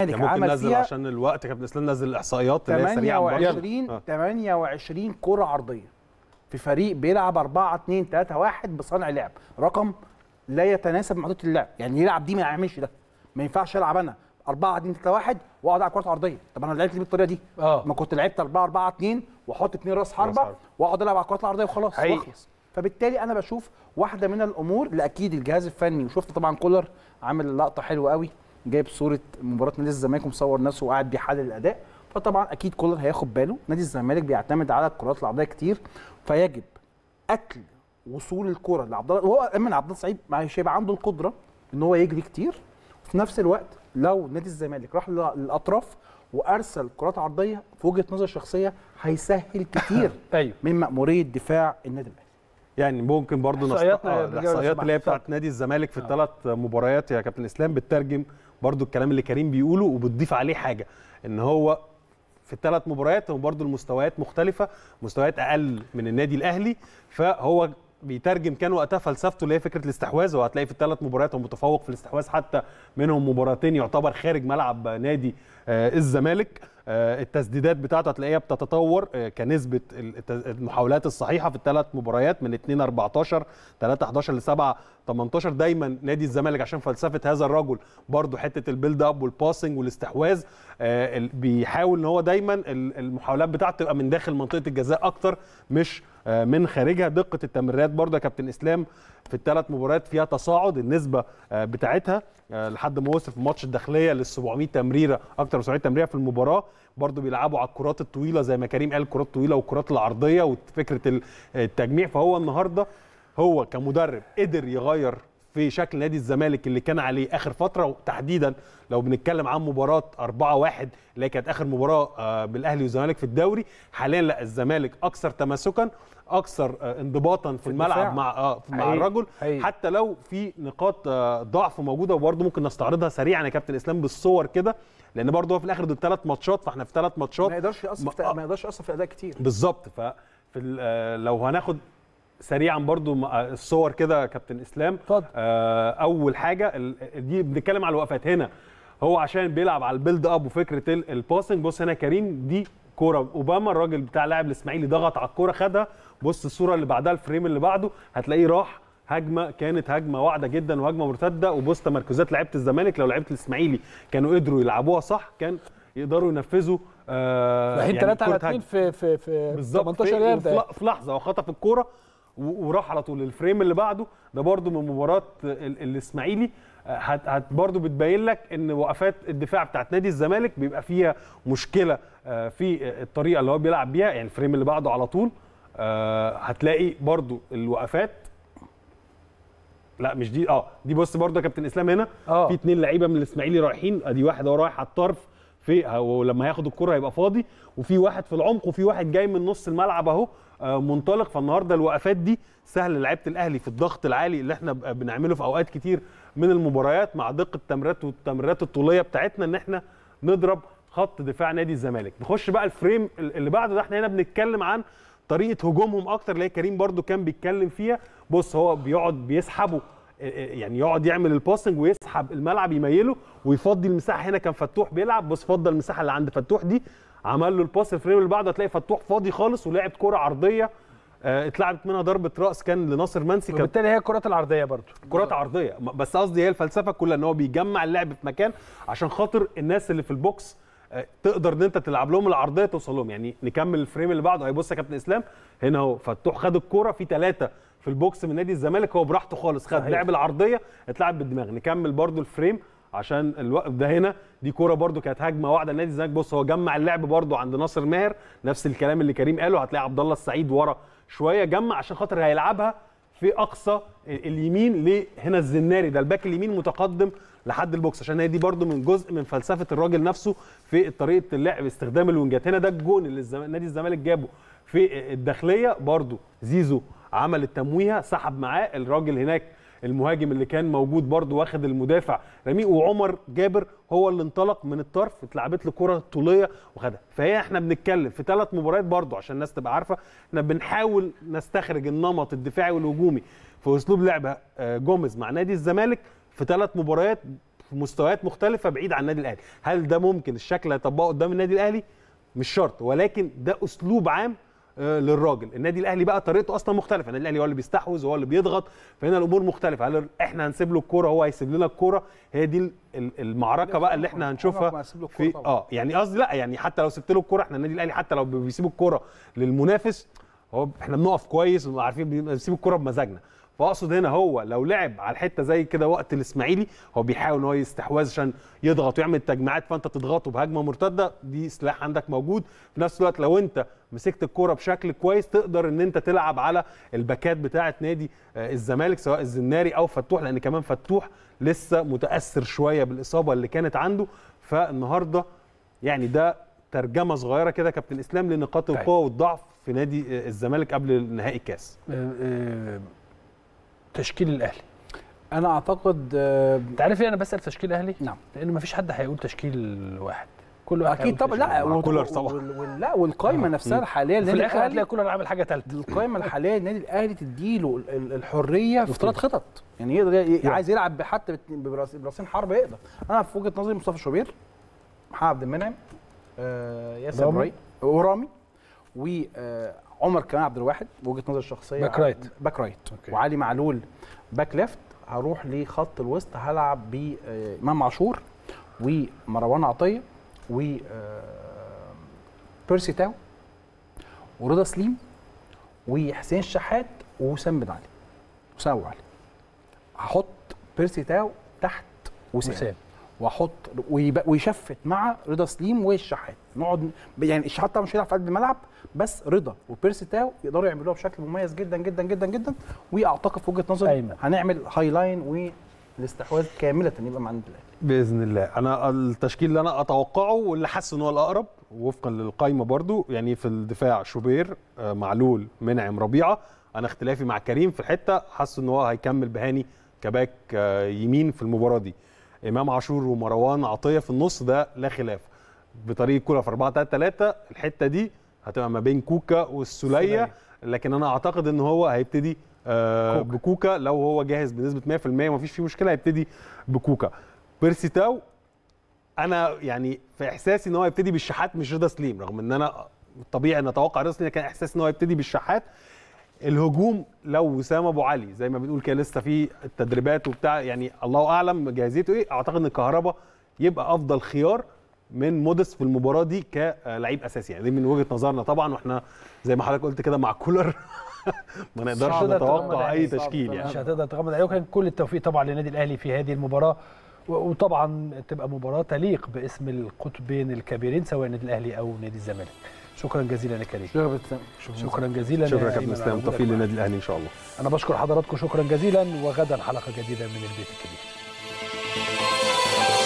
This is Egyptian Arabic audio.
يعني ممكن عمل ننزل فيها عشان الوقت كابتن اسلام نزل الاحصائيات اللي هي سريعه برضه. 28 آه. 28 كره عرضيه في فريق بيلعب 4 2 3 1 بصانع لعب رقم لا يتناسب مع طريقه اللعب يعني يلعب دي ما يعملش ده ما ينفعش العب انا 4 2 3 1 واقعد على كرات عرضيه طب انا لعبت ليه بالطريقه دي اه ما كنت لعبت 4 4 2 واحط اثنين راس حربه حربة. واقعد العب على الكرات العرضيه وخلاص حقيقي. واخلص فبالتالي انا بشوف واحده من الامور اللي اكيد الجهاز الفني وشفت طبعا كولر عامل لقطه حلوه قوي جايب صوره مباراه نادي الزمالك ومصور نفسه وقاعد بيحلل الاداء فطبعا اكيد كولر هياخد باله نادي الزمالك بيعتمد على الكرات العرضيه كتير فيجب قتل وصول الكره لعبد الله وهو من عبد الله السعيد مش هيبقى عنده القدره ان هو يجري كتير وفي نفس الوقت لو نادي الزمالك راح لل- للاطراف وارسل كرات عرضيه في وجهه نظر شخصيه هيسهل كتير ايوه من مأمورية دفاع النادي الأهلي يعني ممكن برضه نست... إحصائياتنا آه، بتجاوب الاحصائيات سماح. اللي هي اتفضل. بتاعت نادي الزمالك في الثلاث مباريات يا كابتن اسلام بتترجم برضه الكلام اللي كريم بيقوله وبتضيف عليه حاجه ان هو في الثلاث مباريات هو برضه المستويات مختلفه مستويات اقل من النادي الاهلي فهو بيترجم كان وقتها فلسفته اللي هي فكره الاستحواذ وهتلاقي في الثلاث مباريات هو متفوق في الاستحواذ حتى منهم مباراتين يعتبر خارج ملعب نادي آه، الزمالك آه، التسديدات بتاعته هتلاقيها بتتطور آه، كنسبه الت- المحاولات الصحيحه في الثلاث مباريات من 2 14 3 11 ل 7 18 دايما نادي الزمالك عشان فلسفه هذا الرجل برضو حته البيلد اب والباسنج والاستحواذ آه، ال- بيحاول ان هو دايما ال- المحاولات بتاعته تبقى من داخل منطقه الجزاء اكتر مش آه، من خارجها دقه التمريرات برضو يا كابتن اسلام في الثلاث مباريات فيها تصاعد النسبه آه، بتاعتها آه، لحد ما وصل في ماتش الداخليه لل 700 تمريره اكتر من 700 تمريره في المباراه برضو بيلعبوا على الكرات الطويله زي ما كريم قال الكرات الطويله والكرات العرضيه وفكره ال- التجميع فهو النهارده هو كمدرب قدر يغير في شكل نادي الزمالك اللي كان عليه اخر فتره وتحديدا لو بنتكلم عن مباراه 4 1 اللي هي كانت اخر مباراه آه، بالاهلي والزمالك في الدوري حاليا لا الزمالك اكثر تماسكا اكثر آه، انضباطا في الدفاع. الملعب مع آه مع حقيقي. الرجل حقيقي. حتى لو في نقاط آه، ضعف موجوده وبرده ممكن نستعرضها سريعا يا كابتن اسلام بالصور كده لان برده هو في الاخر دول ثلاث ماتشات فاحنا في ثلاث ماتشات ما يقدرش يأثر في ما- ما يقدرش يأثر في الأداء كتير بالظبط ففي ال- آه، لو هناخد سريعا برضو مع الصور كده يا كابتن اسلام اتفضل. آه، اول حاجه ال- دي بنتكلم على الوقفات هنا هو عشان بيلعب على البيلد اب وفكره ال- الباسنج بص هنا كريم دي كوره اوباما الراجل بتاع لاعب الاسماعيلي ضغط على الكوره خدها بص الصوره اللي بعدها الفريم اللي بعده هتلاقيه راح هجمه كانت هجمه واعده جدا وهجمه مرتده وبص تمركزات لعيبه الزمالك لو لعيبه الاسماعيلي كانوا قدروا يلعبوها صح كان يقدروا ينفذوا آه رايحين يعني 3 على كرة 2 هجمة. في في في بالظبط 18 في- يارده وفي ل- في لحظه هو خطف الكوره و- وراح على طول الفريم اللي بعده ده برده من مباراه ال- الاسماعيلي آه، هت هت برده بتبين لك ان وقفات الدفاع بتاعت نادي الزمالك بيبقى فيها مشكله آه، في الطريقه اللي هو بيلعب بيها يعني الفريم اللي بعده على طول آه، هتلاقي برده الوقفات لا مش دي اه دي بص برده يا كابتن اسلام هنا اه في اتنين لعيبه من الاسماعيلي رايحين ادي واحد هو رايح على الطرف في ولما هياخد الكره هيبقى فاضي وفي واحد في العمق وفي واحد جاي من نص الملعب اهو آه، منطلق فالنهارده الوقفات دي سهل لعيبه الاهلي في الضغط العالي اللي احنا ب- بنعمله في اوقات كتير من المباريات مع دقه التمريرات والتمريرات الطوليه بتاعتنا ان احنا نضرب خط دفاع نادي الزمالك نخش بقى الفريم اللي بعده ده احنا هنا بنتكلم عن طريقه هجومهم اكتر اللي هي كريم برضو كان بيتكلم فيها بص هو بيقعد بيسحبوا يعني يقعد يعمل الباسنج ويسحب الملعب يميله ويفضي المساحه هنا كان فتوح بيلعب بص فضل المساحه اللي عند فتوح دي عمل له الباس الفريم اللي بعده هتلاقي فتوح فاضي خالص ولعب كره عرضيه آه، اتلعبت منها ضربه راس كان لناصر منسي كانت وبالتالي هي الكرات العرضيه برضو كرات عرضيه م- بس قصدي هي الفلسفه كلها ان هو بيجمع اللعب في مكان عشان خاطر الناس اللي في البوكس آه، تقدر ان انت تلعب لهم العرضيه توصل لهم يعني نكمل الفريم اللي بعده هيبص يا كابتن اسلام هنا اهو فتوح خد الكوره في ثلاثه في البوكس من نادي الزمالك هو براحته خالص خد صحيح. لعب العرضيه اتلعب بالدماغ نكمل برده الفريم عشان الوقت ده هنا دي كوره برده كانت هجمه واحده لنادي الزمالك بص هو جمع اللعب برده عند ناصر ماهر نفس الكلام اللي كريم قاله هتلاقي عبد الله السعيد ورا شويه جمع عشان خاطر هيلعبها في اقصى اليمين لهنا الزناري ده الباك اليمين متقدم لحد البوكس عشان هي دي برده من جزء من فلسفه الراجل نفسه في طريقه اللعب استخدام الوينجات هنا ده الجون اللي الزم... نادي الزمالك جابه في الداخليه برده زيزو عمل التمويهه سحب معاه الراجل هناك المهاجم اللي كان موجود برده واخد المدافع رميه وعمر جابر هو اللي انطلق من الطرف اتلعبت له كره طوليه وخدها فهي احنا بنتكلم في ثلاث مباريات برده عشان الناس تبقى عارفه احنا بنحاول نستخرج النمط الدفاعي والهجومي في اسلوب لعب آه، جوميز مع نادي الزمالك في ثلاث مباريات في مستويات مختلفه بعيد عن النادي الاهلي هل ده ممكن الشكل يطبقه قدام النادي الاهلي مش شرط ولكن ده اسلوب عام آه، للراجل النادي الاهلي بقى طريقته اصلا مختلفه النادي الاهلي هو اللي بيستحوذ وهو اللي بيضغط فهنا الامور مختلفه هل احنا هنسيب له الكوره هو هيسيب لنا الكوره هي دي ال- ال- المعركه بقى اللي احنا عمرك هنشوفها ما هسيب له الكورة في طبعاً. اه يعني قصدي لا يعني حتى لو سبت له الكوره احنا النادي الاهلي حتى لو بيسيب الكوره للمنافس هو احنا بنقف كويس وعارفين بنسيب الكوره بمزاجنا فاقصد هنا هو لو لعب على الحته زي كده وقت الاسماعيلي هو بيحاول ان هو يستحوذ عشان يضغط ويعمل تجميعات فانت تضغطه بهجمه مرتده دي سلاح عندك موجود في نفس الوقت لو انت مسكت الكوره بشكل كويس تقدر ان انت تلعب على الباكات بتاعه نادي آه، الزمالك سواء الزناري او فتوح لان كمان فتوح لسه متاثر شويه بالاصابه اللي كانت عنده فالنهارده يعني ده ترجمه صغيره كده كابتن اسلام لنقاط طيب. القوه والضعف في نادي آه، الزمالك قبل نهائي الكاس آه، آه، تشكيل الاهلي انا اعتقد آه، انت عارف ليه انا بسال تشكيل الاهلي نعم لان مفيش حد هيقول تشكيل واحد كل واحد اكيد هيقول طبعا لا تشكيل. مع وال- كولر طبعا. وال- وال- لا والقايمه نفسها الحاليه في للنادي الاخر الاهلي هتلاقي كولر عامل حاجه ثالثه القائمه الحاليه للنادي الاهلي تديله ال- ال- الحريه في ثلاث خطط يعني يقدر ي- عايز يلعب حتى بت- براس- براسين حرب يقدر انا في وجهه نظري مصطفى شوبير محمد عبد المنعم آه ياسر رامي. ابراهيم ورامي وعمر كمال عبد الواحد بوجهه نظري الشخصيه باك رايت. باك رايت أوكي. وعلي معلول باك ليفت هروح لخط الوسط هلعب بامام عاشور ومروان عطيه و آه، بيرسي تاو ورضا سليم وحسين الشحات ووسام بن علي وسام أبو علي هحط بيرسي تاو تحت وسام وسام واحط ويب- ويشفت مع رضا سليم والشحات نقعد يعني الشحات طبعا مش هيلعب في قلب الملعب بس رضا وبيرسي تاو يقدروا يعملوها بشكل مميز جدا جدا جدا جدا واعتقد في وجهه نظري أيمن. هنعمل هاي لاين والاستحواذ كامله يبقى مع النادي الاهلي باذن الله انا التشكيل اللي انا اتوقعه واللي حاسس ان هو الاقرب وفقا للقائمه برضو يعني في الدفاع شوبير آه، معلول منعم ربيعه انا اختلافي مع كريم في الحته حاسس ان هو هيكمل بهاني كباك آه، يمين في المباراه دي امام عاشور ومروان عطيه في النص ده لا خلاف بطريقه كوره في 4 3 3 الحته دي هتبقى ما بين كوكا والسوليه السولية. لكن انا اعتقد ان هو هيبتدي آه كوكا. بكوكا لو هو جاهز بنسبه 100% مفيش فيه مشكله هيبتدي بكوكا بيرسي تاو انا يعني في احساسي ان هو يبتدي بالشحات مش رضا سليم رغم ان انا طبيعي ان اتوقع رضا سليم كان احساسي ان هو يبتدي بالشحات الهجوم لو وسام ابو علي زي ما بنقول كده لسه في التدريبات وبتاع يعني الله اعلم جاهزيته ايه اعتقد ان الكهرباء يبقى افضل خيار من موديس في المباراه دي كلعيب اساسي يعني دي من وجهه نظرنا طبعا واحنا زي ما حضرتك قلت كده مع كولر ما نقدرش صعب نتوقع تتغمض اي عيني. تشكيل صعب يعني مش هتقدر تغمض عليه وكان كل التوفيق طبعا للنادي الاهلي في هذه المباراه و- وطبعا تبقى مباراه تليق باسم القطبين الكبيرين سواء النادي الاهلي او نادي الزمالك شكرا جزيلا يا كريم شكرا جزيلا شكرا يا يا كابتن أيمن اسلام على وجودك توفيق معنا. للنادي الاهلي ان شاء الله انا بشكر حضراتكم شكرا جزيلا وغدا حلقه جديده من البيت الكبير